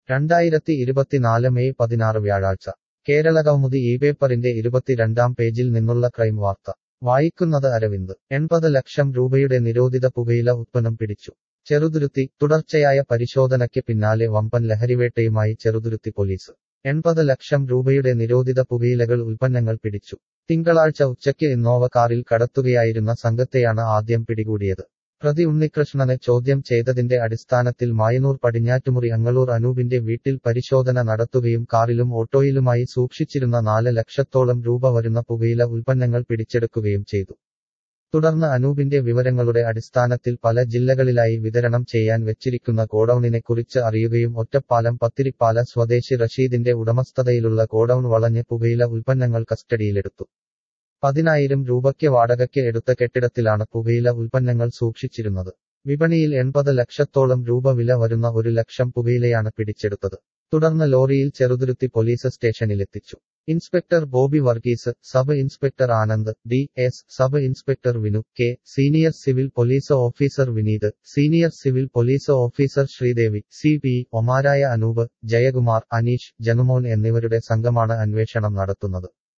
രണ്ടായിരത്തി ഇരുപത്തിനാല് മെയ് പതിനാറ് വ്യാഴാഴ്ച കേരളകൗമുദി ഈ പേപ്പറിന്റെ ഇരുപത്തിരണ്ടാം പേജിൽ നിന്നുള്ള ക്രൈം വാർത്ത വായിക്കുന്നത് അരവിന്ദ് എൺപത് ലക്ഷം രൂപയുടെ നിരോധിത പുകയില ഉത്പന്നം പിടിച്ചു ചെറുതുരുത്തി തുടർച്ചയായ പരിശോധനയ്ക്ക് പിന്നാലെ വമ്പൻ ലഹരിവേട്ടയുമായി ചെറുതുരുത്തി പോലീസ് എൺപത് ലക്ഷം രൂപയുടെ നിരോധിത പുകയിലകൾ ഉൽപ്പന്നങ്ങൾ പിടിച്ചു തിങ്കളാഴ്ച ഉച്ചയ്ക്ക് ഇന്നോവ കാറിൽ കടത്തുകയായിരുന്ന സംഘത്തെയാണ് ആദ്യം പിടികൂടിയത് പ്രതി ഉണ്ണികൃഷ്ണനെ ചോദ്യം ചെയ്തതിന്റെ അടിസ്ഥാനത്തിൽ മായനൂർ പടിഞ്ഞാറ്റുമുറി അങ്ങളൂർ അനൂപിന്റെ വീട്ടിൽ പരിശോധന നടത്തുകയും കാറിലും ഓട്ടോയിലുമായി സൂക്ഷിച്ചിരുന്ന നാല് ലക്ഷത്തോളം രൂപ വരുന്ന പുകയില ഉൽപ്പന്നങ്ങൾ പിടിച്ചെടുക്കുകയും ചെയ്തു തുടർന്ന് അനൂപിന്റെ വിവരങ്ങളുടെ അടിസ്ഥാനത്തിൽ പല ജില്ലകളിലായി വിതരണം ചെയ്യാൻ വെച്ചിരിക്കുന്ന ഗോഡൌണിനെക്കുറിച്ച് അറിയുകയും ഒറ്റപ്പാലം പത്തിരിപ്പാല സ്വദേശി റഷീദിന്റെ ഉടമസ്ഥതയിലുള്ള ഗോഡൌൺ വളഞ്ഞ് പുകയില ഉൽപ്പന്നങ്ങൾ കസ്റ്റഡിയിലെടുത്തു പതിനായിരം രൂപയ്ക്ക് വാടകയ്ക്ക് എടുത്ത കെട്ടിടത്തിലാണ് പുകയില ഉൽപ്പന്നങ്ങൾ സൂക്ഷിച്ചിരുന്നത് വിപണിയിൽ എൺപത് ലക്ഷത്തോളം രൂപ വില വരുന്ന ഒരു ലക്ഷം പുകയിലയാണ് പിടിച്ചെടുത്തത് തുടർന്ന് ലോറിയിൽ ചെറുതുരുത്തി പോലീസ് സ്റ്റേഷനിലെത്തിച്ചു inspector Bobby Varghese sub inspector Anand D S sub inspector Vinu K senior civil police officer Vineeth senior civil police officer Sreedevi C P ഒമാരായ അനൂപ് ജയകുമാർ അനീഷ് ജനുമോൻ എന്നിവരുടെ സംഘമാണ് അന്വേഷണം നടത്തുന്നത്